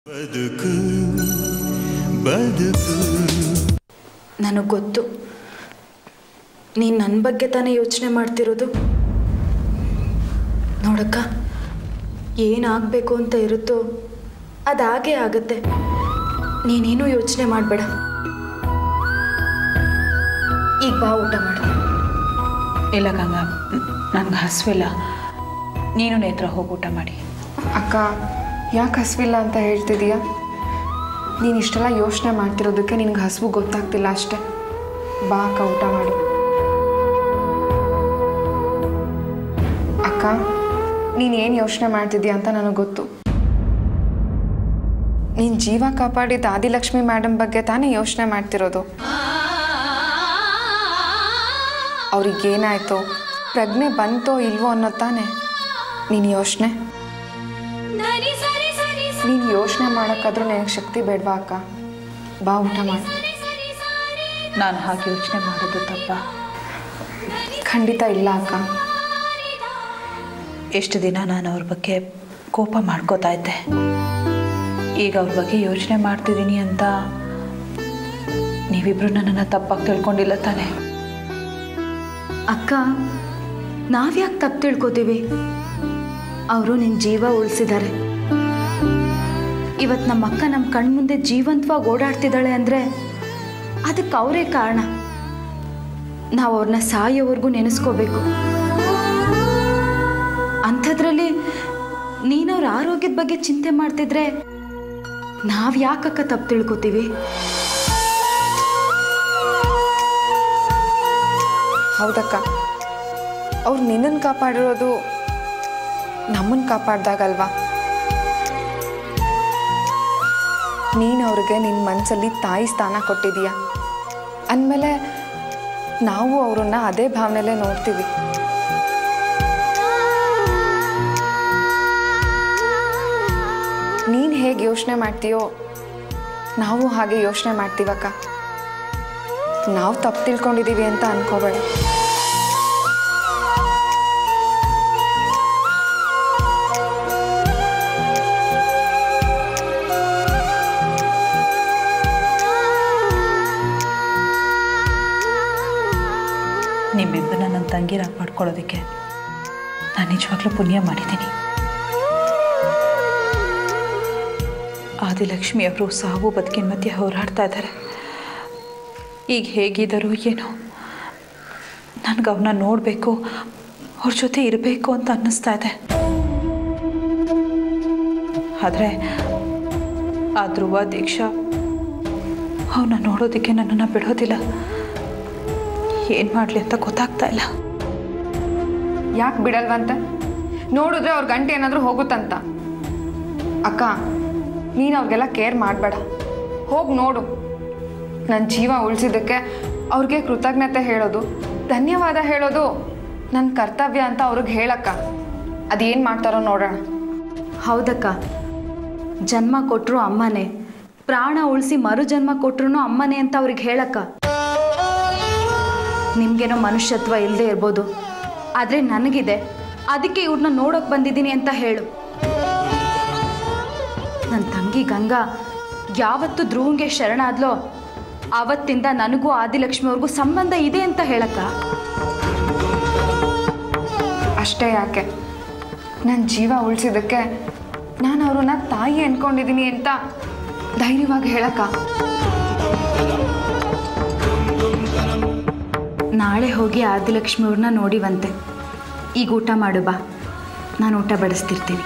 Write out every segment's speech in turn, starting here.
ಬದುಕು ಬದುಕು ನನಗೆ ಗೊತ್ತು ನೀನು ನನ್ನ ಬಗ್ಗೆ ತಾನೇ ಯೋಚನೆ ಮಾಡ್ತಿರೋದು ನೋಡಕ್ಕ ಏನಾಗಬೇಕು ಅಂತ ಇರುತ್ತೋ ಅದಾಗೇ ಆಗತ್ತೆ ನೀನೇನು ಯೋಚನೆ ಮಾಡಬೇಡ ಈಗ ಬಾ ಊಟ ಮಾಡು ಇಲ್ಲ ಗಂಗಾ ನನಗೆ ಹಸುವಿಲ್ಲ ನೀನು ನೇತ್ರ ಹೋಗಿ ಊಟ ಮಾಡಿ ಅಕ್ಕ ಯಾಕೆ ಹಸಿವಿಲ್ಲ ಅಂತ ಹೇಳ್ತಿದೀಯಾ ನೀನು ಇಷ್ಟೆಲ್ಲ ಯೋಚನೆ ಮಾಡ್ತಿರೋದಕ್ಕೆ ನಿನಗೆ ಹಸಿವು ಗೊತ್ತಾಗ್ತಿಲ್ಲ ಅಷ್ಟೆ ಬಾ ಅಕ್ಕ ಊಟ ಮಾಡು ಅಕ್ಕ ನೀನು ಏನು ಯೋಚನೆ ಮಾಡ್ತಿದ್ಯಾ ಅಂತ ನನಗೆ ಗೊತ್ತು ನೀನು ಜೀವ ಕಾಪಾಡಿದ ಆದಿಲಕ್ಷ್ಮಿ ಮೇಡಮ್ ಬಗ್ಗೆ ತಾನೇ ಯೋಚನೆ ಮಾಡ್ತಿರೋದು ಅವ್ರಿಗೇನಾಯ್ತೋ ಪ್ರಜ್ಞೆ ಬಂತೋ ಇಲ್ವೋ ಅನ್ನೋದು ತಾನೇ ನೀನು ಯೋಚನೆ ನೀನು ಯೋಚನೆ ಮಾಡೋಕ್ಕಾದ್ರೂ ನಿನಗೆ ಶಕ್ತಿ ಬೇಡವಾ ಅಕ್ಕ ಬಾ ಊಟ ಮಾಡು ನಾನು ಹಾಗೆ ಯೋಚನೆ ಮಾಡೋದು ತಪ್ಪ ಖಂಡಿತ ಇಲ್ಲ ಅಕ್ಕ ಎಷ್ಟು ದಿನ ನಾನು ಅವ್ರ ಬಗ್ಗೆ ಕೋಪ ಮಾಡ್ಕೋತಾ ಇದ್ದೆ ಈಗ ಅವ್ರ ಬಗ್ಗೆ ಯೋಚನೆ ಮಾಡ್ತಿದ್ದೀನಿ ಅಂತ ನೀವಿಬ್ರು ನನ್ನನ್ನು ತಪ್ಪಾಗಿ ತಿಳ್ಕೊಂಡಿಲ್ಲ ತಾನೆ ಅಕ್ಕ ನಾವ್ಯಾಕೆ ತಪ್ಪು ತಿಳ್ಕೊತೀವಿ ಅವರು ನಿನ್ನ ಜೀವ ಉಳಿಸಿದ್ದಾರೆ ಇವತ್ತು ನಮ್ಮ ಅಕ್ಕ ನಮ್ಮ ಕಣ್ಮುಂದೆ ಜೀವಂತವಾಗಿ ಓಡಾಡ್ತಿದ್ದಾಳೆ ಅಂದರೆ ಅದಕ್ಕೆ ಅವರೇ ಕಾರಣ ನಾವು ಅವ್ರನ್ನ ಸಾಯೋವರೆಗೂ ನೆನೆಸ್ಕೋಬೇಕು ಅಂಥದ್ರಲ್ಲಿ ನೀನವ್ರ ಆರೋಗ್ಯದ ಬಗ್ಗೆ ಚಿಂತೆ ಮಾಡ್ತಿದ್ರೆ ನಾವು ಯಾಕಕ್ಕ ತಪ್ಪು ತಿಳ್ಕೊತೀವಿ ಹೌದಕ್ಕ ಅವ್ರು ನಿನ್ನನ್ನು ಕಾಪಾಡಿರೋದು ನಮ್ಮನ್ನು ಕಾಪಾಡ್ದಾಗಲ್ವಾ ನೀನು ಅವ್ರಿಗೆ ನಿನ್ನ ಮನಸ್ಸಲ್ಲಿ ತಾಯಿ ಸ್ಥಾನ ಕೊಟ್ಟಿದೀಯ ಅಂದಮೇಲೆ ನಾವು ಅವ್ರನ್ನ ಅದೇ ಭಾವನೆಲೇ ನೋಡ್ತೀವಿ ನೀನು ಹೇಗೆ ಯೋಚನೆ ಮಾಡ್ತೀಯೋ ನಾವು ಹಾಗೆ ಯೋಚನೆ ಮಾಡ್ತೀವಕ್ಕ ನಾವು ತಪ್ಪು ತಿಳ್ಕೊಂಡಿದ್ದೀವಿ ಅಂತ ಅನ್ಕೋಬೇಡ ನಿಮ್ಮಿಬ್ಬರನ್ನ ನನ್ನ ತಂಗಿರಾಗಿ ಮಾಡ್ಕೊಳ್ಳೋದಕ್ಕೆ ನಾನು ನಿಜವಾಗ್ಲೂ ಪುಣ್ಯ ಮಾಡಿದ್ದೀನಿ ಆದಿಲಕ್ಷ್ಮಿ ಅವರು ಸಾವು ಬದುಕಿನ ಮಧ್ಯೆ ಹೋರಾಡ್ತಾ ಇದ್ದಾರೆ ಈಗ ಹೇಗಿದ್ದಾರೋ ಏನೋ ನನಗೆ ಅವ್ರನ್ನ ನೋಡಬೇಕು ಅವ್ರ ಜೊತೆ ಇರಬೇಕು ಅಂತ ಅನ್ನಿಸ್ತಾ ಇದೆ ಆದರೆ ಆ ಧ್ರುವ ದೀಕ್ಷಾ ಅವನ್ನ ನೋಡೋದಕ್ಕೆ ನನ್ನನ್ನು ಬಿಡೋದಿಲ್ಲ ಏನು ಮಾಡಲಿ ಅಂತ ಗೊತ್ತಾಗ್ತಾ ಇಲ್ಲ ಯಾಕೆ ಬಿಡಲ್ವಂತೆ ನೋಡಿದ್ರೆ ಅವ್ರ ಗಂಟೆ ಏನಾದರೂ ಹೋಗುತ್ತಂತ ಅಕ್ಕ ನೀನು ಅವ್ರಿಗೆಲ್ಲ ಕೇರ್ ಮಾಡಬೇಡ ಹೋಗಿ ನೋಡು ನನ್ನ ಜೀವ ಉಳಿಸಿದ್ದಕ್ಕೆ ಅವ್ರಿಗೆ ಕೃತಜ್ಞತೆ ಹೇಳೋದು ಧನ್ಯವಾದ ಹೇಳೋದು ನನ್ನ ಕರ್ತವ್ಯ ಅಂತ ಅವ್ರಿಗೆ ಹೇಳಕ್ಕ ಅದೇನು ಮಾಡ್ತಾರೋ ನೋಡೋಣ ಹೌದಕ್ಕ ಜನ್ಮ ಕೊಟ್ಟರು ಅಮ್ಮನೇ ಪ್ರಾಣ ಉಳಿಸಿ ಮರು ಜನ್ಮ ಕೊಟ್ರು ಅಮ್ಮನೇ ಅಂತ ಅವ್ರಿಗೆ ಹೇಳಕ್ಕ ನಿಮ್ಗೇನೋ ಮನುಷ್ಯತ್ವ ಇಲ್ಲದೆ ಇರ್ಬೋದು ಆದರೆ ನನಗಿದೆ ಅದಕ್ಕೆ ಇವ್ರನ್ನ ನೋಡೋಕೆ ಬಂದಿದ್ದೀನಿ ಅಂತ ಹೇಳು ನನ್ನ ತಂಗಿ ಗಂಗಾ ಯಾವತ್ತು ಧ್ರುವಂಗೆ ಶರಣಾದ್ಲೋ ಆವತ್ತಿಂದ ನನಗೂ ಆದಿಲಕ್ಷ್ಮಿಯವ್ರಿಗೂ ಸಂಬಂಧ ಇದೆ ಅಂತ ಹೇಳಕ್ಕ ಅಷ್ಟೇ ಯಾಕೆ ನನ್ನ ಜೀವ ಉಳಿಸಿದ್ದಕ್ಕೆ ನಾನು ಅವ್ರನ್ನ ತಾಯಿ ಅನ್ಕೊಂಡಿದ್ದೀನಿ ಅಂತ ಧೈರ್ಯವಾಗಿ ಹೇಳಕ್ಕ ನಾಳೆ ಹೋಗಿ ಆದಿಲಕ್ಷ್ಮಿ ಅವ್ರನ್ನ ನೋಡಿವಂತೆ ಈಗ ಊಟ ಮಾಡು ಬಾ ನಾನು ಊಟ ಬಡಿಸ್ತಿರ್ತೀನಿ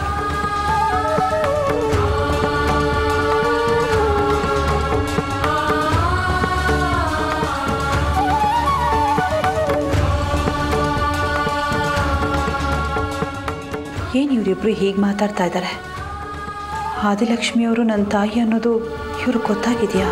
ಏನು ಇವರಿಬ್ರು ಹೀಗೆ ಮಾತಾಡ್ತಾ ಇದ್ದಾರೆ ಆದಿಲಕ್ಷ್ಮಿಯವರು ನನ್ನ ತಾಯಿ ಅನ್ನೋದು ಇವ್ರಿಗೆ ಗೊತ್ತಾಗಿದೆಯಾ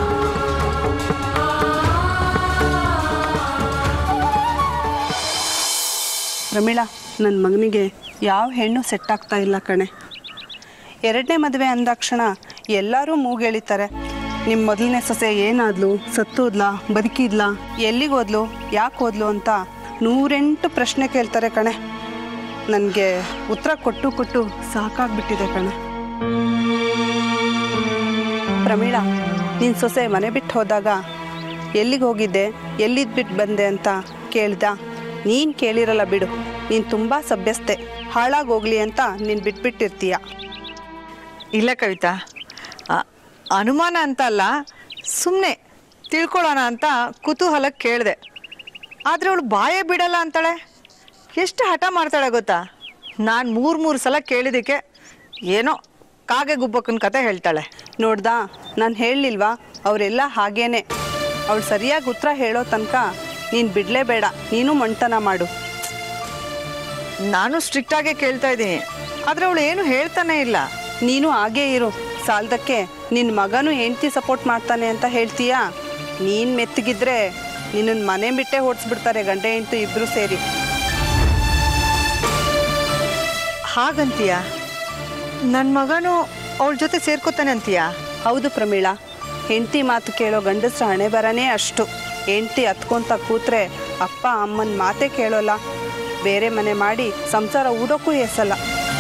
ಪ್ರಮೀಳಾ ನನ್ನ ಮಗನಿಗೆ ಯಾವ ಹೆಣ್ಣು ಸೆಟ್ ಆಗ್ತಾ ಇಲ್ಲ ಕಣೆ ಎರಡನೇ ಮದುವೆ ಅಂದಾಕ್ಷಣ ಎಲ್ಲರೂ ಮೂಗೇಳಿತಾರೆ ನಿಮ್ಮ ಮೊದಲನೇ ಸೊಸೆ ಏನಾದ್ಲು ಸತ್ತೋದ್ಲಾ ಬದುಕಿದ್ಲಾ ಎಲ್ಲಿಗೆ ಹೋದ್ಲು ಯಾಕೆ ಹೋದ್ಲು ಅಂತ ನೂರೆಂಟು ಪ್ರಶ್ನೆ ಕೇಳ್ತಾರೆ ಕಣೆ ನನಗೆ ಉತ್ತರ ಕೊಟ್ಟು ಕೊಟ್ಟು ಸಾಕಾಗ್ಬಿಟ್ಟಿದೆ ಕಣೆ ಪ್ರಮೀಳಾ ನಿನ್ನ ಸೊಸೆ ಮನೆ ಬಿಟ್ಟು ಹೋದಾಗ ಎಲ್ಲಿಗೆ ಹೋಗಿದ್ದೆ ಎಲ್ಲಿದ್ದು ಬಿಟ್ಟು ಬಂದೆ ಅಂತ ಕೇಳ್ದ ನೀನು ಕೇಳಿರಲ್ಲ ಬಿಡು ನೀನು ತುಂಬ ಸಭ್ಯಸ್ತೆ ಹಾಳಾಗೋಗ್ಲಿ ಅಂತ ನೀನು ಬಿಟ್ಬಿಟ್ಟಿರ್ತೀಯ ಇಲ್ಲ ಕವಿತಾ ಆ, ಅನುಮಾನ ಅಂತ ಅಲ್ಲ ಸುಮ್ಮನೆ ತಿಳ್ಕೊಳ್ಳೋಣ ಅಂತ ಕುತೂಹಲಕ್ಕೆ ಕೇಳಿದೆ ಆದರೆ ಅವಳು ಬಾಯೇ ಬಿಡಲ್ಲ ಅಂತಾಳೆ ಎಷ್ಟು ಹಠ ಮಾಡ್ತಾಳೆ ಗೊತ್ತಾ ನಾನು ಮೂರು ಮೂರು ಸಲ ಕೇಳಿದ್ದಕ್ಕೆ ಏನೋ ಕಾಗೆ ಗುಬ್ಬಕ್ಕನ ಕತೆ ಹೇಳ್ತಾಳೆ ನೋಡ್ದಾ ನಾನು ಹೇಳಲಿಲ್ವಾ ಅವರೆಲ್ಲ ಹಾಗೇನೆ ಅವಳು ಸರಿಯಾಗಿ ಉತ್ತರ ಹೇಳೋ ತನಕ ನೀನು ಬಿಡಲೇಬೇಡ ನೀನು ಮಂಟನ ಮಾಡು ನಾನು ಸ್ಟ್ರಿಕ್ಟಾಗೇ ಕೇಳ್ತಾ ಇದ್ದೀನಿ ಆದರೆ ಅವಳು ಏನು ಹೇಳ್ತಾನೆ ಇಲ್ಲ ನೀನು ಹಾಗೇ ಇರು ಸಾಲದಕ್ಕೆ ನಿನ್ನ ಮಗನೂ ಹೆಂಡ್ತಿ ಸಪೋರ್ಟ್ ಮಾಡ್ತಾನೆ ಅಂತ ಹೇಳ್ತೀಯಾ ನೀನು ಮೆತ್ತಗಿದ್ರೆ ನಿನ್ನನ್ನು ಮನೆ ಬಿಟ್ಟೇ ಹೊಡ್ಸ್ಬಿಡ್ತಾರೆ ಗಂಡ ಹೆಂಡ್ತಿ ಇಬ್ಬರು ಸೇರಿ ಹಾಗಂತೀಯ ನನ್ನ ಮಗನು ಅವಳ ಜೊತೆ ಸೇರ್ಕೋತಾನೆ ಅಂತೀಯಾ ಹೌದು ಪ್ರಮೀಳಾ ಹೆಂಡ್ತಿ ಮಾತು ಕೇಳೋ ಗಂಡಸ್ರ ಹಣೆ ಬರನೇ ಅಷ್ಟು ಹೆಂಡ್ತಿ ಹತ್ಕೊಂತ ಕೂತ್ರೆ ಅಪ್ಪ ಅಮ್ಮನ ಮಾತೇ ಕೇಳೋಲ್ಲ ಬೇರೆ ಮನೆ ಮಾಡಿ ಸಂಸಾರ ಊಡೋಕ್ಕೂ ಎಸಲ್ಲ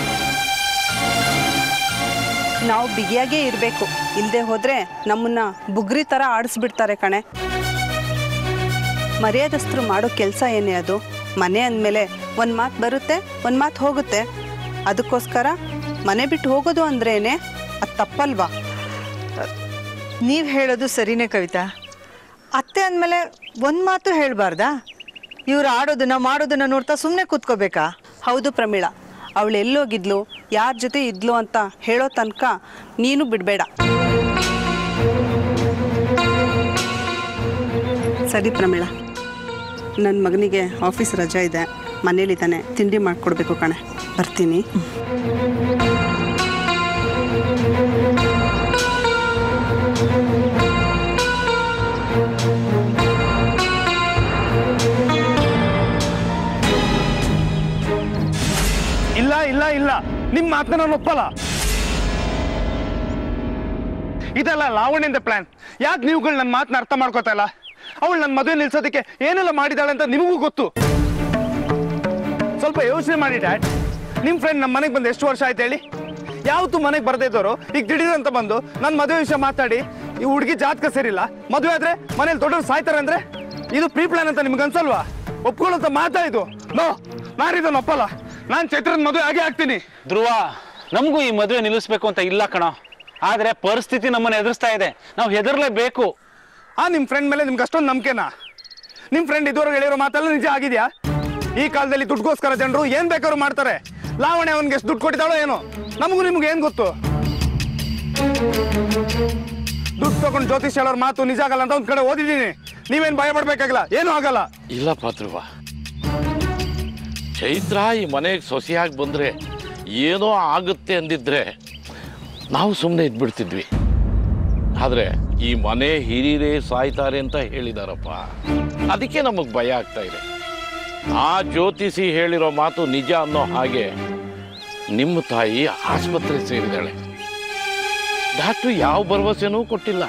ನಾವು ಬಿಗಿಯಾಗೇ ಇರಬೇಕು ಇಲ್ಲದೆ ಹೋದರೆ ನಮ್ಮನ್ನ ಬುಗ್ರಿ ಥರ ಆಡಿಸ್ಬಿಡ್ತಾರೆ ಕಣೆ ಮರ್ಯಾದಸ್ಥರು ಮಾಡೋ ಕೆಲಸ ಏನೇ ಅದು ಮನೆ ಅಂದಮೇಲೆ ಒಂದು ಮಾತು ಬರುತ್ತೆ ಒಂದು ಮಾತು ಹೋಗುತ್ತೆ ಅದಕ್ಕೋಸ್ಕರ ಮನೆ ಬಿಟ್ಟು ಹೋಗೋದು ಅಂದ್ರೇನೆ ಅದು ತಪ್ಪಲ್ವಾ ನೀವು ಹೇಳೋದು ಸರಿನೇ ಕವಿತಾ ಅತ್ತೆ ಅಂದಮೇಲೆ ಒಂದು ಮಾತು ಹೇಳಬಾರ್ದಾ ಇವ್ರು ಆಡೋದನ್ನ ಮಾಡೋದನ್ನ ನೋಡ್ತಾ ಸುಮ್ಮನೆ ಕೂತ್ಕೋಬೇಕಾ ಹೌದು ಪ್ರಮೀಳಾ ಅವಳು ಎಲ್ಲೋಗಿದ್ಲು ಯಾರ ಜೊತೆ ಇದ್ಲು ಅಂತ ಹೇಳೋ ತನಕ ನೀನು ಬಿಡಬೇಡ ಸರಿ ಪ್ರಮೀಳಾ ನನ್ನ ಮಗನಿಗೆ ಆಫೀಸ್ ರಜಾ ಇದೆ ಮನೇಲಿದ್ದಾನೆ ತಿಂಡಿ ಮಾಡಿಕೊಡ್ಬೇಕು ಕಣೆ ಬರ್ತೀನಿ ಇಲ್ಲ ಇಲ್ಲ ಇಲ್ಲ ನಿಮ್ ಮಾತನ್ನ ನಾನು ಒಪ್ಪಲ್ಲ ಇದೆಲ್ಲ ಲಾವಣ್ಯಂದ ಪ್ಲಾನ್ ಯಾಕೆ ನೀವುಗಳು ನನ್ನ ಮಾತನ್ನ ಅರ್ಥ ಮಾಡ್ಕೋತಾ ಇಲ್ಲ ಅವಳು ನನ್ನ ಮದುವೆ ನಿಲ್ಸೋದಕ್ಕೆ ಏನೆಲ್ಲ ಮಾಡಿದಾಳೆ ಅಂತ ನಿಮಗೂ ಗೊತ್ತು ಸ್ವಲ್ಪ ಯೋಚನೆ ಮಾಡಿ ಡ್ಯಾಡ್ ನಿಮ್ ಫ್ರೆಂಡ್ ನಮ್ಮ ಮನೆಗೆ ಬಂದು ಎಷ್ಟು ವರ್ಷ ಆಯ್ತು ಹೇಳಿ ಯಾವತ್ತು ಮನೆಗೆ ಬರ್ದೇ ಇದ್ದವರು ಈಗ ದಿಢೀರ್ ಅಂತ ಬಂದು ನನ್ನ ಮದುವೆ ವಿಷಯ ಮಾತಾಡಿ ಈ ಹುಡುಗಿ ಜಾತಕ ಸೇರಿಲ್ಲ ಮದುವೆ ಆದ್ರೆ ಮನೇಲಿ ದೊಡ್ಡವ್ರು ಸಾಯ್ತಾರೆ ಅಂದ್ರೆ ಇದು ಪ್ರೀ ಪ್ಲಾನ್ ಅಂತ ನಿಮ್ಗೆ ಅನ್ಸಲ್ವಾ ಒಪ್ಕೊಳ್ಳೋಂತ ಮಾತಾ ಇದು ನೋ ನಾನಿದನ್ನು ಒಪ್ಪಲ್ಲ ನಾನು ಚೈತ್ರನ ಮದುವೆ ಆಗೇ ಆಗ್ತೀನಿ ಧ್ರುವ ನಮಗೂ ಈ ಮದುವೆ ನಿಲ್ಲಿಸ್ಬೇಕು ಅಂತ ಇಲ್ಲ ಕಣ ಆದ್ರೆ ಪರಿಸ್ಥಿತಿ ನಮ್ಮನ್ನ ಎದುರಿಸ್ತಾ ಇದೆ ನಾವು ಹೆದರ್ಲೇಬೇಕು ಆ ನಿಮ್ಮ ಫ್ರೆಂಡ್ ಮೇಲೆ ನಿಮ್ಗೆ ಅಷ್ಟೊಂದು ನಂಬಿಕೆನಾ ನಿಮ್ಮ ಫ್ರೆಂಡ್ ಇದುವರೆಗೆ ಹೇಳಿರೋ ಮಾತೆಲ್ಲ ನಿಜ ಆಗಿದೆಯಾ ಈ ಕಾಲದಲ್ಲಿ ದುಡ್ಡುಗೋಸ್ಕರ ಜನರು ಏನ್ ಬೇಕಾದ್ರೂ ಮಾಡ್ತಾರೆ ಲಾವಣೆ ಅವನಿಗೆ ಎಷ್ಟು ದುಡ್ಡು ಕೊಟ್ಟಿದ್ದಾಳೋ ಏನೋ ನಮಗೂ ನಿಮ್ಗೆ ಏನ್ ಗೊತ್ತು ದುಡ್ಡು ತಗೊಂಡು ಜ್ಯೋತಿಷ್ ಹೇಳೋರ್ ಮಾತು ನಿಜ ಆಗಲ್ಲ ಅಂತ ಒಂದ್ ಕಡೆ ಓದಿದ್ದೀನಿ ನೀವೇನ್ ಭಯ ಪಡ್ಬೇಕಾಗಿಲ್ಲ ಏನೂ ಆಗಲ್ಲ ಇಲ್ಲಪ್ಪ ಧ್ರುವ ಚೈತ್ರ ಈ ಮನೆಗೆ ಸೊಸೆಯಾಗಿ ಬಂದರೆ ಏನೋ ಆಗುತ್ತೆ ಅಂದಿದ್ರೆ ನಾವು ಸುಮ್ಮನೆ ಇದ್ಬಿಡ್ತಿದ್ವಿ ಆದರೆ ಈ ಮನೆ ಹಿರಿಯರೇ ಸಾಯ್ತಾರೆ ಅಂತ ಹೇಳಿದಾರಪ್ಪ ಅದಕ್ಕೆ ನಮಗೆ ಭಯ ಆಗ್ತಾ ಇದೆ ಆ ಜ್ಯೋತಿಷಿ ಹೇಳಿರೋ ಮಾತು ನಿಜ ಅನ್ನೋ ಹಾಗೆ ನಿಮ್ಮ ತಾಯಿ ಆಸ್ಪತ್ರೆ ಸೇರಿದಾಳೆ ಡಾಕ್ಟ್ರು ಯಾವ ಭರವಸೆನೂ ಕೊಟ್ಟಿಲ್ಲ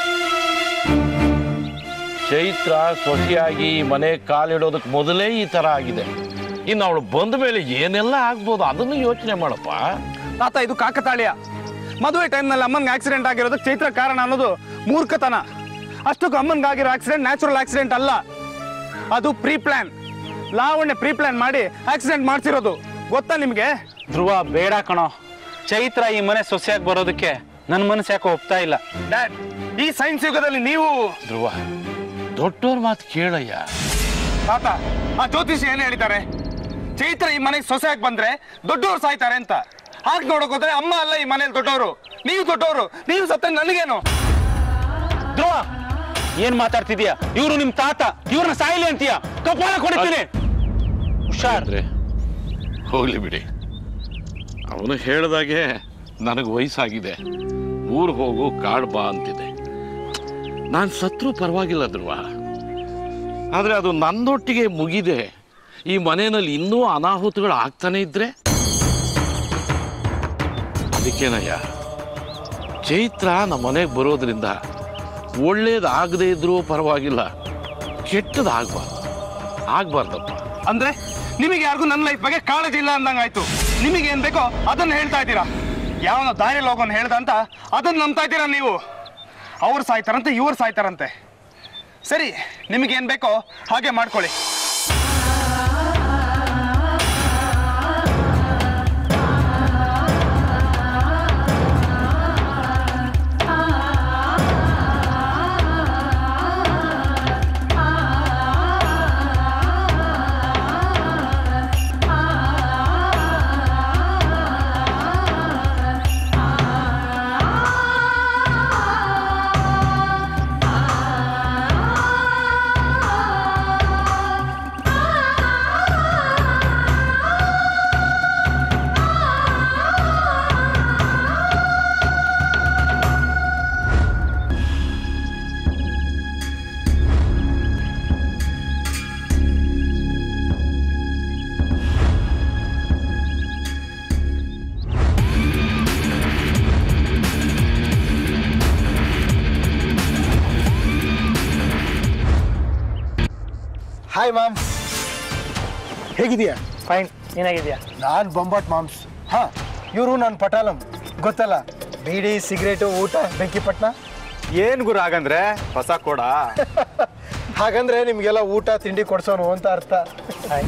ಚೈತ್ರ ಸೊಸೆಯಾಗಿ ಈ ಮನೆ ಕಾಲಿಡೋದಕ್ಕೆ ಮೊದಲೇ ಈ ಥರ ಆಗಿದೆ ಇನ್ನು ಅವಳು ಬಂದ ಮೇಲೆ ಏನೆಲ್ಲ ಆಗ್ಬೋದು ಅದನ್ನು ಯೋಚನೆ ಮಾಡಪ್ಪ ತಾತ ಇದು ಕಾಕತಾಳೀಯ ಮದುವೆ ಟೈಮ್ನಲ್ಲಿ ಅಮ್ಮನ್ಗೆ ಆಕ್ಸಿಡೆಂಟ್ ಆಗಿರೋದಕ್ಕೆ ಚೈತ್ರ ಕಾರಣ ಅನ್ನೋದು ಮೂರ್ಖತನ ಅಷ್ಟಕ್ಕೂ ಅಮ್ಮನ್ಗೆ ಆಗಿರೋ ಆಕ್ಸಿಡೆಂಟ್ ನ್ಯಾಚುರಲ್ ಆಕ್ಸಿಡೆಂಟ್ ಅಲ್ಲ ಅದು pre plan Lavanya pre plan ಮಾಡಿ ಆಕ್ಸಿಡೆಂಟ್ ಮಾಡ್ಸಿರೋದು ಗೊತ್ತಾ ನಿಮಗೆ ಧ್ರುವ ಬೇಡ ಕಣೋ ಚೈತ್ರ ಈ ಮನೆ ಸೊಸೆಯಾಗಿ ಬರೋದಕ್ಕೆ ನನ್ನ ಮನಸ್ಸು ಯಾಕೋ ಒಪ್ತಾ ಇಲ್ಲ ಡ್ಯಾಡ್ ಈ ಸೈನ್ಸ್ ಯುಗದಲ್ಲಿ ನೀವು ಧ್ರುವ ದೊಡ್ಡೋರ್ ಮಾತು ಕೇಳಯ್ಯ ತಾತ ಆ ಜ್ಯೋತಿಷಿ ಏನ್ ಹೇಳಿದ್ದಾರೆ ಚೈತ್ರ ಈ ಮನೆಗೆ ಸೊಸೆಯಾಗಿ ಬಂದ್ರೆ ದೊಡ್ಡವರು ಸಾಯ್ತಾರೆ ಅಂತ ಹಾಗೆ ನೋಡಕ್ ಹೋದ್ರೆ ಅಮ್ಮ ಅಲ್ಲ ಈ ಮನೇಲಿ ದೊಡ್ಡವರು ನೀವು ದೊಡ್ಡವರು ನೀವು ಸತ್ತ ನನಗೇನು ಧ್ರುವ ಏನ್ ಮಾತಾಡ್ತಿದ್ಯಾ ಇವ್ರು ನಿಮ್ ತಾತ ಇವ್ರನ್ನ ಸಾಯಿಲಿ ಅಂತೀಯ ಕಪಾಳ ಕೊಡ್ತೀನಿ ಹುಷಾರ್ ಅಂದ್ರೆ ಹೋಗ್ಲಿ ಬಿಡಿ ಅವನು ಹೇಳ್ದಾಗೆ ನನಗೆ ವಯಸ್ಸಾಗಿದೆ ಊರು ಹೋಗು ಕಾಡ್ ಬಾ ಅಂತಿದೆ ನಾನು ಸತ್ರು ಪರವಾಗಿಲ್ಲ ಧ್ರುವ ಆದರೆ ಅದು ನನ್ನೊಟ್ಟಿಗೆ ಮುಗಿದೆ ಈ ಮನೆಯಲ್ಲಿ ಇನ್ನೂ ಅನಾಹುತಗಳು ಆಗ್ತಾನೆ ಇದ್ರೆ ಅದಕ್ಕೇನಯ್ಯ ಚೈತ್ರ ನಮ್ಮ ಮನೆಗೆ ಬರೋದ್ರಿಂದ ಒಳ್ಳೇದಾಗದೇ ಇದ್ರೂ ಪರವಾಗಿಲ್ಲ ಕೆಟ್ಟದಾಗಬಾರ್ದು ಆಗ್ಬಾರ್ದಪ್ಪ ಅಂದ್ರೆ ನಿಮಗೆ ಯಾರಿಗೂ ನನ್ನ ಲೈಫ್ ಬಗ್ಗೆ ಕಾಳಜಿ ಇಲ್ಲ ಅಂದಂಗಾಯ್ತು ನಿಮಗೆ ಏನ್ ಬೇಕೋ ಅದನ್ನ ಹೇಳ್ತಾ ಇದ್ದೀರಾ ಯಾವನೋ ದಾರಿಯಲ್ಲಿ ಹೋಗೋನ್ ಹೇಳ್ದ ಅಂತ ಅದನ್ನ ನಂಬ್ತಾ ಇದ್ದೀರಾ ನೀವು ಅವ್ರು ಸಾಯ್ತಾರಂತೆ ಇವ್ರು ಸಾಯ್ತಾರಂತೆ ಸರಿ ನಿಮಗೇನು ಬೇಕೋ ಹಾಗೆ ಮಾಡ್ಕೊಳ್ಳಿ ಹಾಯ್ ಮಾಮ್ಸ್ ಹೇಗಿದೆಯಾ ಫೈನ್ ನೀನಾಗಿದ್ಯಾ ನಾನು ಬೊಂಬಾಟ್ ಮಾಮ್ಸ್ ಹಾಂ ಇವರು ನನ್ನ ಪಟಾಲಂ ಗೊತ್ತಲ್ಲ ಬೀಡಿ ಸಿಗರೇಟು ಊಟ ಬೆಂಕಿಪಟ್ನ ಏನು ಗುರು ಹಾಗಂದ್ರೆ ಹೊಸ ಕೋಡ ಹಾಗಂದ್ರೆ ನಿಮಗೆಲ್ಲ ಊಟ ತಿಂಡಿ ಕೊಡ್ಸೋನು ಅಂತ ಅರ್ಥ ಹಾಯ್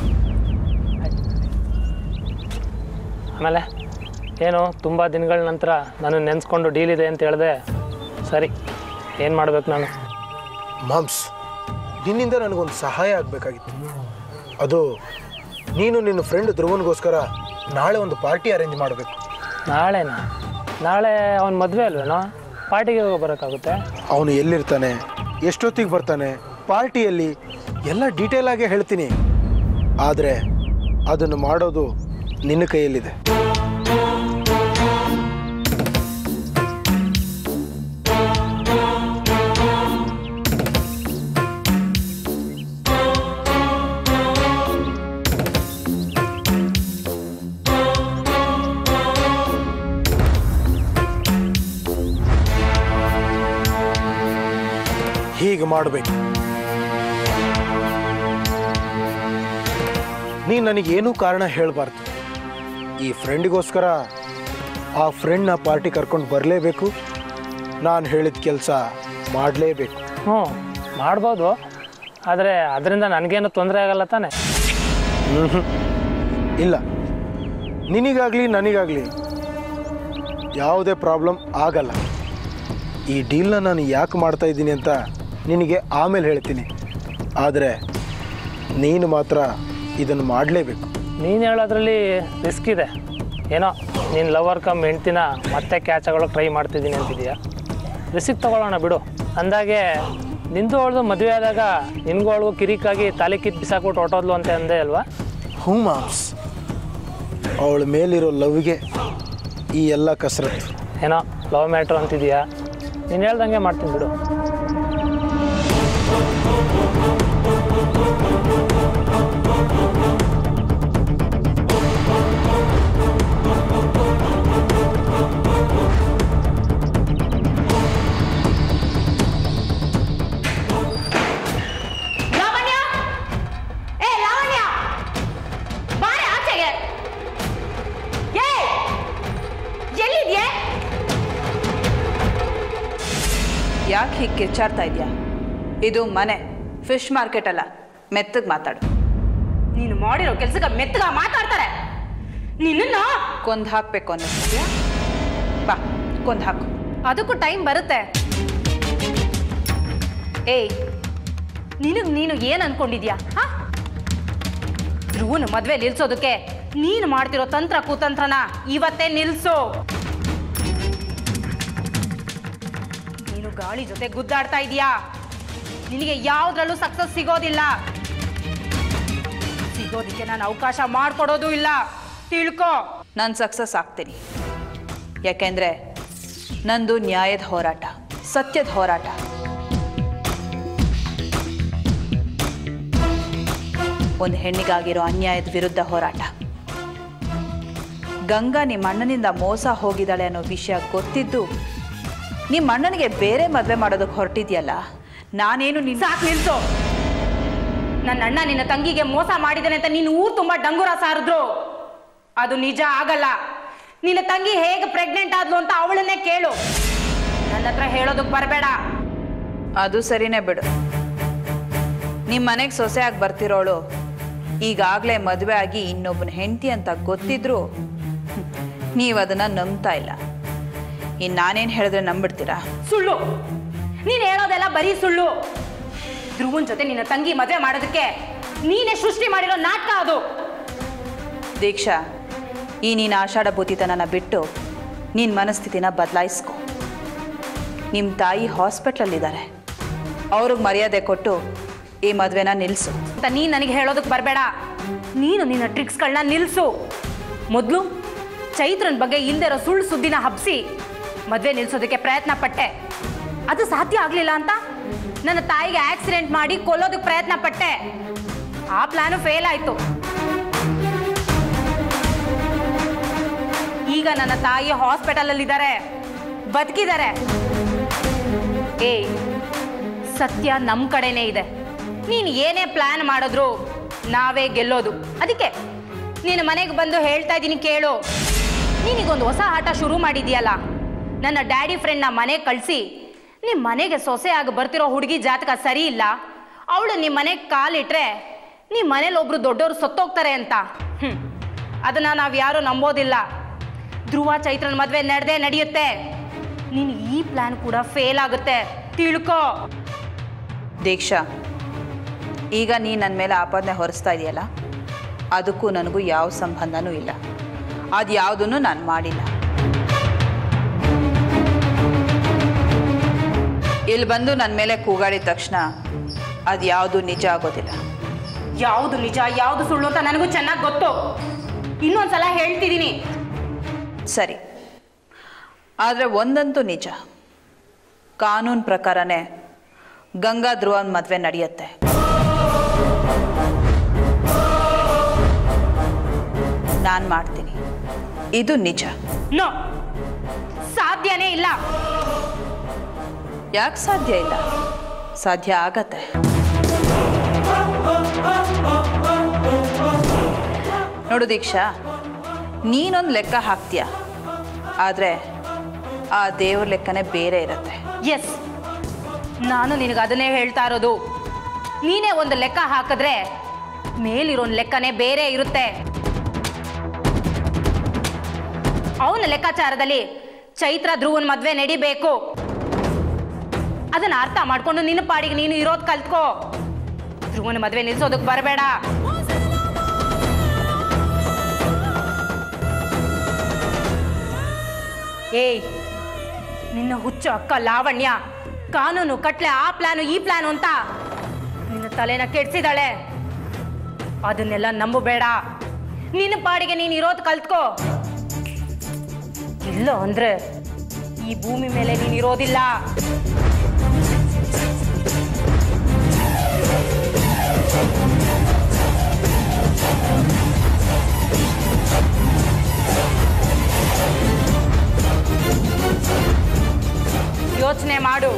ಆಮೇಲೆ ಏನು ತುಂಬ ದಿನಗಳ ನಂತರ ನಾನು ನೆನೆಸ್ಕೊಂಡು ಡೀಲ್ ಇದೆ ಅಂತ ಹೇಳಿದೆ ಸರಿ ಏನು ಮಾಡಬೇಕು ನಾನು ಮಾಮ್ಸ್ ನಿನ್ನಿಂದ ನನಗೊಂದು ಸಹಾಯ ಆಗಬೇಕಾಗಿತ್ತು ಅದು ನೀನು ನಿನ್ನ ಫ್ರೆಂಡ್ ಧ್ರುವನ್ಗೋಸ್ಕರ ನಾಳೆ ಒಂದು ಪಾರ್ಟಿ ಅರೇಂಜ್ ಮಾಡಬೇಕು ನಾಳೆನಾ ನಾಳೆ ಅವನ ಮದುವೆ ಅಲ್ವೇನೋ ಪಾರ್ಟಿಗೆ ಹೋಗಿ ಬರೋಕ್ಕಾಗುತ್ತೆ ಅವನು ಎಲ್ಲಿರ್ತಾನೆ ಎಷ್ಟೊತ್ತಿಗೆ ಬರ್ತಾನೆ ಪಾರ್ಟಿಯಲ್ಲಿ ಎಲ್ಲ ಡೀಟೇಲ್ ಆಗಿ ಹೇಳ್ತೀನಿ ಆದರೆ ಅದನ್ನು ಮಾಡೋದು ನಿನ್ನ ಕೈಯಲ್ಲಿದೆ ಹೀಗೆ ಮಾಡಬೇಕು ನೀ ನನಗೇನೂ ಕಾರಣ ಹೇಳಬಾರ್ದು ಈ ಫ್ರೆಂಡಿಗೋಸ್ಕರ ಆ ಫ್ರೆಂಡ್ನ ಪಾರ್ಟಿ ಕರ್ಕೊಂಡು ಬರಲೇಬೇಕು ನಾನು ಹೇಳಿದ ಕೆಲಸ ಮಾಡಲೇಬೇಕು ಹ್ಞೂ ಮಾಡ್ಬೋದು ಆದರೆ ಅದರಿಂದ ನನಗೇನು ತೊಂದರೆ ಆಗಲ್ಲ ತಾನೆ ಇಲ್ಲ ನಿನಗಾಗಲಿ ನನಗಾಗಲಿ ಯಾವುದೇ ಪ್ರಾಬ್ಲಮ್ ಆಗಲ್ಲ ಈ ಡೀಲ್ನ ನಾನು ಯಾಕೆ ಮಾಡ್ತಾ ಇದ್ದೀನಿ ಅಂತ ನಿನಗೆ ಆಮೇಲೆ ಹೇಳ್ತೀನಿ ಆದರೆ ನೀನು ಮಾತ್ರ ಇದನ್ನು ಮಾಡಲೇಬೇಕು ನೀನು ಹೇಳೋದ್ರಲ್ಲಿ ರಿಸ್ಕ್ ಇದೆ ಏನೋ ನೀನು ಲವರ್ ಕಮ್ ಹೆಂಡ್ತಿನ ಮತ್ತೆ ಕ್ಯಾಚ್ ಆಗೋಳಕ್ಕೆ ಟ್ರೈ ಮಾಡ್ತಿದ್ದೀನಿ ಅಂತಿದೀಯ ರಿಸಿಕ್ ತೊಗೊಳ್ಳೋಣ ಬಿಡು ಅಂದಾಗೆ ನಿಂದು ಅವಳದು ಮದುವೆ ಆದಾಗ ನಿನ್ಗೂ ಅವಳಿಗೂ ಕಿರಿಕಾಗಿ ತಾಲಿ ಕಿತ್ತು ಬಿಸಾಕ್ಬಿಟ್ಟು ಹೊಟ್ಟೋದ್ಲು ಅಂತ ಅಂದೆ ಅಲ್ವಾ ಹ್ಞೂ ಮಾಮ್ಸ್ ಅವಳ ಮೇಲಿರೋ ಲವ್ಗೆ ಈ ಎಲ್ಲ ಕಸರತ್ತು ಏನೋ ಲವ್ ಮ್ಯಾಟ್ರ್ ಅಂತಿದೀಯಾ ನೀನು ಹೇಳ್ದಂಗೆ ಮಾಡ್ತೀನಿ ಬಿಡು ಲಾವಣ್ಯ ಏ ಲಾವಣ್ಯ ಬಾರೆ ಆಚೆಗೆ ಏ ಎಲ್ಲಿದ್ಯೆ ಯಾಕೆ ಹೀಗೆ ಕಿರ್ಚಾಡ್ತಾ ಇದೆಯಾ ಇದು ಮನೆ ಫಿಶ್ ಮಾರ್ಕೆಟ್ ಅಲ್ಲ ಮೆತ್ತಗೆ ಮಾತಾಡು ನೀನು ಮಾಡಿರೋ ಕೆಲ್ಸಕ್ಕೆ ಮೆತ್ತಗ ಮಾತಾಡ್ತಾರೆ ನಿನ್ನ ಕೊಂದು ಹಾಕಬೇಕು ಅನ್ನಿಸ್ತೀಯಾ ಬಾ ಕೊಂದು ಹಾಕು ಅದಕ್ಕೂ ಟೈಮ್ ಬರುತ್ತೆ ಏಯ್ ನಿನಗ್ ನೀನು ಏನ್ ಅನ್ಕೊಂಡಿದ್ಯಾ ಹಾ ಧ್ರುವನ ಮದ್ವೆ ನಿಲ್ಸೋದಕ್ಕೆ ನೀನು ಮಾಡ್ತಿರೋ ತಂತ್ರ ಕುತಂತ್ರನ ಇವತ್ತೇ ನಿಲ್ಸು ನೀನು ಗಾಳಿ ಜೊತೆ ಗುದ್ದಾಡ್ತಾ ಇದೀಯಾ ನಿನಗೆ ಯಾವ್ದ್ರಲ್ಲೂ ಸಕ್ಸಸ್ ಸಿಗೋದಿಲ್ಲ ಸಿಗೋದಿಕ್ಕೆ ನಾನು ಅವಕಾಶ ಮಾಡ್ಕೊಡೋದು ಇಲ್ಲ ತಿಳ್ಕೊ ನಾನು ಸಕ್ಸಸ್ ಆಗ್ತೀನಿ ಯಾಕೆಂದರೆ ನಂದು ನ್ಯಾಯದ ಹೋರಾಟ ಸತ್ಯದ ಹೋರಾಟ ಒಂದು ಹೆಣ್ಣಿಗಾಗಿರೋ ಅನ್ಯಾಯದ ವಿರುದ್ಧ ಹೋರಾಟ ಗಂಗಾ ನಿಮ್ಮ ಅಣ್ಣನಿಂದ ಮೋಸ ಹೋಗಿದ್ದಾಳೆ ಅನ್ನೋ ವಿಷಯ ಗೊತ್ತಿದ್ದು ನಿಮ್ಮ ಅಣ್ಣನಿಗೆ ಬೇರೆ ಮದುವೆ ಮಾಡೋದಕ್ಕೆ ಹೊರಟಿದ್ಯಲ್ಲ ನಾನೇನು ನಿನ್ನ ಸಾಕು ನಿಲ್ಸು ನನ್ನ ಅಣ್ಣ ನಿನ್ನ ತಂಗಿಗೆ ಮೋಸ ಮಾಡಿದ್ದಾನೆ ಅಂತ ನೀನು ಊರು ತುಂಬಾ ಡಂಗುರ ಸಾರಿದ್ರು ಅದು ನಿಜ ಆಗಲ್ಲ ನಿನ್ನ ತಂಗಿ ಹೇಗೆ ಪ್ರೆಗ್ನೆಂಟ್ ಆದ್ಲು ಅಂತ ಅವಳನ್ನೇ ಕೇಳು ನನ್ನ ನನ್ನ ಹತ್ರ ಹೇಳೋದಕ್ಕೆ ಬರಬೇಡ ಅದು ಸರಿನೇ ಬಿಡು ನಿಮ್ಮ ಮನೆಗೆ ಸೊಸೆಯಾಗಿ ಬರ್ತಿರೋಳು ಈಗಾಗಲೇ ಮದುವೆ ಆಗಿ ಇನ್ನೊಬ್ಬನ ಹೆಂಡತಿ ಅಂತ ಗೊತ್ತಿದ್ರು ನೀವು ಅದನ್ನು ನಂಬ್ತಾ ಇಲ್ಲ ಇನ್ನು ನಾನೇನು ಹೇಳಿದ್ರೆ ನಂಬಿಡ್ತೀರಾ ಸುಳ್ಳು ನೀನು ಹೇಳೋದೆಲ್ಲ ಬರೀ ಸುಳ್ಳು ಧ್ರುವನ್ ಜೊತೆ ನಿನ್ನ ತಂಗಿ ಮದುವೆ ಮಾಡೋದಕ್ಕೆ ನೀನೇ ಸೃಷ್ಟಿ ಮಾಡಿರೋ ನಾಟಕ ಅದು ದೀಕ್ಷಾ ಈ ನೀನು ಆಷಾಢ ಭೂತಿತನನ ಬಿಟ್ಟು ನಿನ್ನ ಮನಸ್ಥಿತಿನ ಬದಲಾಯಿಸ್ಕೊ ನಿಮ್ಮ ತಾಯಿ ಹಾಸ್ಪಿಟ್ಲಲ್ಲಿದ್ದಾರೆ ಅವ್ರಿಗೆ ಮರ್ಯಾದೆ ಕೊಟ್ಟು ಈ ಮದುವೆನ ನಿಲ್ಲಿಸು ಅಂತ ನೀನು ನನಗೆ ಹೇಳೋದಕ್ಕೆ ಬರಬೇಡ ನೀನು ನಿನ್ನ ಟ್ರಿಕ್ಸ್ಗಳನ್ನ ನಿಲ್ಲಿಸು ಮೊದಲು ಚೈತ್ರನ್ ಬಗ್ಗೆ ಇಲ್ದೇ ಇರೋ ಸುಳ್ಳು ಸುದ್ದಿನ ಹಬ್ಸಿ ಮದುವೆ ನಿಲ್ಸೋದಕ್ಕೆ ಪ್ರಯತ್ನ ಪಟ್ಟೆ ಅದು ಸಾಧ್ಯ ಆಗಲಿಲ್ಲ ಅಂತ ನನ್ನ ತಾಯಿಗೆ ಆಕ್ಸಿಡೆಂಟ್ ಮಾಡಿ ಕೊಲ್ಲೋದಕ್ಕೆ ಪ್ರಯತ್ನ ಪಟ್ಟೆ ಆ ಪ್ಲಾನು ಫೇಲ್ ಆಯಿತು ಈಗ ನನ್ನ ತಾಯಿ ಹಾಸ್ಪಿಟಲಲ್ಲಿದ್ದಾರೆ ಬದುಕಿದ್ದಾರೆ ಏಯ್ ಸತ್ಯ ನಮ್ಮ ಕಡೆನೇ ಇದೆ ನೀನು ಏನೇ ಪ್ಲಾನ್ ಮಾಡಿದ್ರು ನಾವೇ ಗೆಲ್ಲೋದು ಅದಕ್ಕೆ ನೀನು ಮನೆಗೆ ಬಂದು ಹೇಳ್ತಾ ಇದ್ದೀನಿ ಕೇಳು ನೀನೀಗೊಂದು ಹೊಸ ಆಟ ಶುರು ಮಾಡಿದ್ಯಲ್ಲ ನನ್ನ ಡ್ಯಾಡಿ ಫ್ರೆಂಡ್ನ ಮನೆಗೆ ಕಳಿಸಿ ನಿಮ್ಮ ಮನೆಗೆ ಸೊಸೆ ಆಗಿ ಬರ್ತಿರೋ ಹುಡುಗಿ ಜಾತಕ ಸರಿ ಇಲ್ಲ ಅವಳು ನಿಮ್ಮ ಮನೆಗೆ ಕಾಲಿಟ್ರೆ ನಿಮ್ಮ ಮನೇಲಿ ಒಬ್ರು ದೊಡ್ಡವರು ಸತ್ತೋಗ್ತಾರೆ ಅಂತ ಹ್ಞೂ ಅದನ್ನು ನಾವು ಯಾರೂ ನಂಬೋದಿಲ್ಲ ಧ್ರುವ ಚೈತ್ರನ ಮದುವೆ ನಡೆದೇ ನಡೆಯುತ್ತೆ ನೀನು ಈ ಪ್ಲಾನ್ ಕೂಡ ಫೇಲ್ ಆಗುತ್ತೆ ತಿಳ್ಕೋ ದೀಕ್ಷಾ ಈಗ ನೀ ನನ್ನ ಮೇಲೆ ಆಪಾದನೆ ಹೊರಿಸ್ತಾ ಇದೆಯಲ್ಲ ಅದಕ್ಕೂ ನನಗೂ ಯಾವ ಸಂಬಂಧನೂ ಇಲ್ಲ ಅದು ಯಾವುದನ್ನು ನಾನು ಮಾಡಿಲ್ಲ ಇಲ್ಲಿ ಬಂದು ನನ್ನ ಮೇಲೆ ಕೂಗಾಡಿದ ತಕ್ಷಣ ಅದು ಯಾವುದು ನಿಜ ಆಗೋದಿಲ್ಲ ಯಾವುದು ನಿಜ ಯಾವುದು ಸುಳ್ಳು ಅಂತ ನನಗೂ ಚೆನ್ನಾಗಿ ಗೊತ್ತು ಇನ್ನೊಂದ್ಸಲ ಹೇಳ್ತಿದ್ದೀನಿ ಸರಿ ಆದರೆ ಒಂದಂತೂ ನಿಜ ಕಾನೂನು ಪ್ರಕಾರನೇ ಗಂಗಾ ಧ್ರುವನ್ ಮದುವೆ ನಡೆಯುತ್ತೆ ನಾನು ಮಾಡ್ತೀನಿ ಇದು ನಿಜ ನೋ ಸಾಧ್ಯನೇ ಇಲ್ಲ ಯಾಕೆ ಸಾಧ್ಯ ಇಲ್ಲ ಸಾಧ್ಯ ಆಗತ್ತೆ ನೋಡು ದೀಕ್ಷಾ ನೀನೊಂದು ಲೆಕ್ಕ ಹಾಕ್ತೀಯ ಆದರೆ ಆ ದೇವ್ರ ಲೆಕ್ಕನೇ ಬೇರೆ ಇರುತ್ತೆ ಎಸ್ ನಾನು ನಿನಗೆ ಅದನ್ನೇ ಹೇಳ್ತಾ ಇರೋದು ನೀನೇ ಒಂದು ಲೆಕ್ಕ ಹಾಕಿದ್ರೆ ಮೇಲಿರೋ ಲೆಕ್ಕನೇ ಬೇರೆ ಇರುತ್ತೆ ಅವನ ಲೆಕ್ಕಾಚಾರದಲ್ಲಿ ಚೈತ್ರ ಧ್ರುವನ್ ಮದ್ವೆ ನಡಿಬೇಕು ಅದನ್ನ ಅರ್ಥ ಮಾಡ್ಕೊಂಡು ನಿನ್ನ ಪಾಡಿಗೆ ನೀನು ಇರೋದು ಕಲ್ತ್ಕೋ ಧ್ರುವನ ಮದ್ವೆ ನಿಲ್ಸೋದಕ್ಕೆ ಬರಬೇಡ ಏಯ್ ನಿನ್ನ ಹುಚ್ಚು ಅಕ್ಕ ಲಾವಣ್ಯ ಕಾನೂನು ಕಟ್ಲೆ ಆ ಪ್ಲಾನು ಈ ಪ್ಲಾನು ಅಂತ ನಿನ್ನ ತಲೆನ ಕೆಡ್ಸಿದಾಳೆ ಅದನ್ನೆಲ್ಲ ನಂಬಬೇಡ ನಿನ್ನ ಪಾಡಿಗೆ ನೀನು ಇರೋದು ಕಲ್ತ್ಕೋ ಇಲ್ಲ ಅಂದ್ರೆ ಈ ಭೂಮಿ ಮೇಲೆ ನೀನು ಇರೋದಿಲ್ಲ ಯೋಚನೆ ಮಾಡು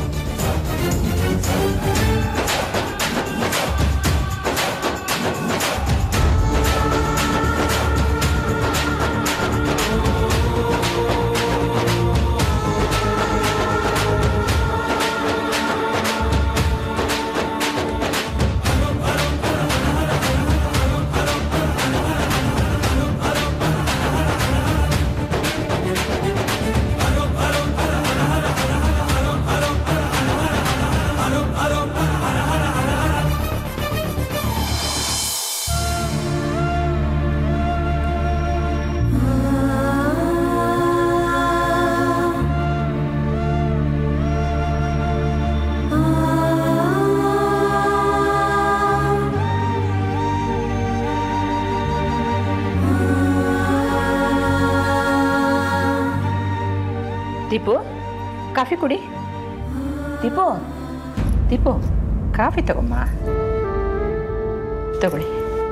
ದೀಪು ಕಾಫಿ ಕುಡಿ ದೀಪು ದೀಪು ಕಾಫಿ ತಗೊಮ್ಮ ತಗೊಳ್ಳಿ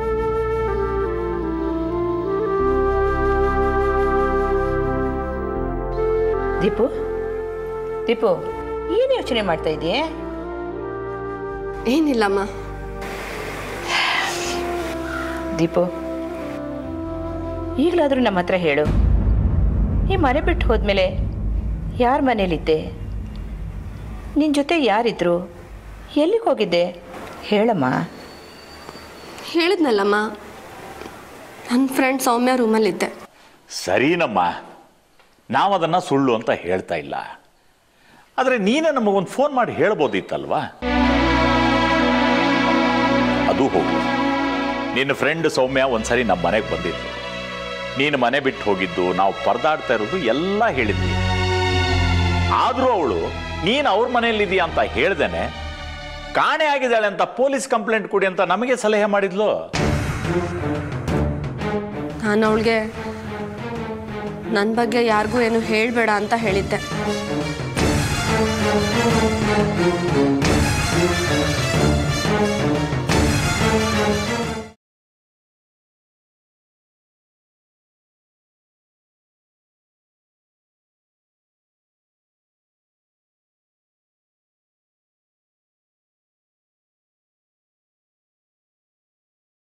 ದೀಪು ದೀಪು ಏನು ಯೋಚನೆ ಮಾಡ್ತಾ ಇದೆಯೇ ಏನಿಲ್ಲಮ್ಮ ದೀಪು ಈಗಲಾದರೂ ನಮ್ಮ ಹತ್ರ ಹೇಳು ಈ ಮನೆ ಬಿಟ್ಟು ಹೋದ್ಮೇಲೆ ಯಾರ ಮನೇಲಿದ್ದೆ ನಿನ್ನ ಜೊತೆ ಯಾರಿದ್ರು ಎಲ್ಲಿಗೆ ಹೋಗಿದ್ದೆ ಹೇಳಮ್ಮ ಹೇಳಿದ್ನಲ್ಲಮ್ಮ ನನ್ನ ಫ್ರೆಂಡ್ ಸೌಮ್ಯ ರೂಮಲ್ಲಿದ್ದೆ ಸರಿನಮ್ಮ ನಾವು ಅದನ್ನು ಸುಳ್ಳು ಅಂತ ಹೇಳ್ತಾ ಇಲ್ಲ ಆದರೆ ನೀನೇ ನಮಗೊಂದು ಫೋನ್ ಮಾಡಿ ಹೇಳ್ಬೋದಿತ್ತಲ್ವಾ ಅದು ಹೋಗು ನಿನ್ನ ಫ್ರೆಂಡ್ ಸೌಮ್ಯ ಒಂದ್ಸರಿ ನಮ್ಮ ಮನೆಗೆ ಬಂದಿದ್ದು ನೀನು ಮನೆ ಬಿಟ್ಟು ಹೋಗಿದ್ದು ನಾವು ಪರದಾಡ್ತಾ ಇರೋದು ಎಲ್ಲ ಹೇಳಿದ್ವಿ ಆದರೂ ಅವಳು ನೀನು ಅವ್ರ ಮನೆಯಲ್ಲಿದೆಯಾ ಅಂತ ಹೇಳ್ದೇನೆ ಕಾಣೆ ಆಗಿದ್ದಾಳೆ ಅಂತ ಪೊಲೀಸ್ ಕಂಪ್ಲೇಂಟ್ ಕೊಡಿ ಅಂತ ನಮಗೆ ಸಲಹೆ ಮಾಡಿದ್ಲು ನಾನು ಅವಳಿಗೆ ನನ್ನ ಬಗ್ಗೆ ಯಾರಿಗೂ ಏನು ಹೇಳಬೇಡ ಅಂತ ಹೇಳಿದ್ದೆ